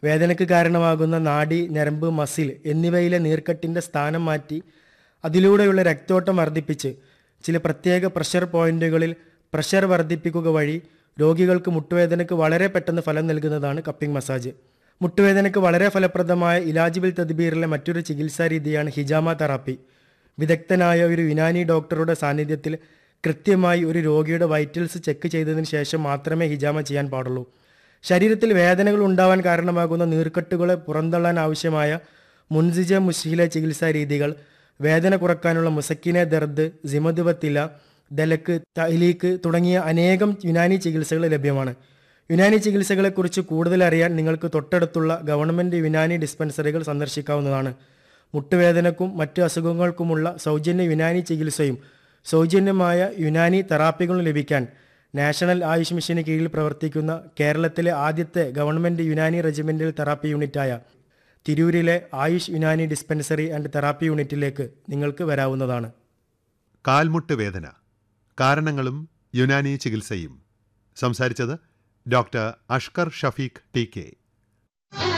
വേദനയ്ക്ക് കാരണമാകുന്ന നാഡി ഞരമ്പ് മസിൽ എന്നിവയിലെ നീർക്കെട്ടിൻ്റെ സ്ഥാനം മാറ്റി അതിലൂടെയുള്ള രക്തോട്ടം വർദ്ധിപ്പിച്ച് ചില പ്രത്യേക പ്രഷർ പോയിന്റുകളിൽ പ്രഷർ വർദ്ധിപ്പിക്കുക വഴി രോഗികൾക്ക് മുട്ടുവേദനയ്ക്ക് വളരെ പെട്ടെന്ന് ഫലം നൽകുന്നതാണ് കപ്പിംഗ് മസാജ് മുട്ടുവേദനയ്ക്ക് വളരെ ഫലപ്രദമായ ഇലാജിബിൾ തദ്ബീറിലെ മറ്റൊരു ചികിത്സാ രീതിയാണ് ഹിജാമ തെറാപ്പി വിദഗ്ധനായ ഒരു യുനാനി ഡോക്ടറുടെ സാന്നിധ്യത്തിൽ കൃത്യമായി ഒരു രോഗിയുടെ വൈറ്റൽസ് ചെക്ക് ചെയ്തതിന് ശേഷം മാത്രമേ ഹിജാമ ചെയ്യാൻ പാടുള്ളൂ ശരീരത്തിൽ വേദനകൾ ഉണ്ടാവാൻ കാരണമാകുന്ന നീർക്കെട്ടുകളെ പുറന്തള്ളാൻ ആവശ്യമായ മുൻസിജ മുഷീല ചികിത്സാ രീതികൾ വേദന കുറക്കാനുള്ള മുസക്കിനെ ദർദ് സിമദുബത്തില ദലക്ക് തൈലീക്ക് തുടങ്ങിയ അനേകം യുനാനി ചികിത്സകൾ ലഭ്യമാണ് യുനാനി ചികിത്സകളെക്കുറിച്ച് കൂടുതൽ അറിയാൻ നിങ്ങൾക്ക് തൊട്ടടുത്തുള്ള ഗവൺമെൻറ് യുനാനി ഡിസ്പെൻസറികൾ സന്ദർശിക്കാവുന്നതാണ് മുട്ടുവേദനക്കും മറ്റ് അസുഖങ്ങൾക്കുമുള്ള സൗജന്യ യുനാനി ചികിത്സയും സൗജന്യമായ യുനാനി തെറാപ്പികളും ലഭിക്കാൻ നാഷണൽ ആയുഷ് മിഷന് കീഴിൽ പ്രവർത്തിക്കുന്ന കേരളത്തിലെ ആദ്യത്തെ ഗവൺമെൻറ് യുനാനി റെജിമെൻ്റൽ തെറാപ്പി യൂണിറ്റായ തിരൂരിലെ Ayush Unani dispensary and therapy യൂണിറ്റിലേക്ക് നിങ്ങൾക്ക് വരാവുന്നതാണ് കാൽമുട്ട് വേദന കാരണങ്ങളും യുനാനി ചികിത്സയും സംസാരിച്ചത് doctor Ashkar Shafeeq T K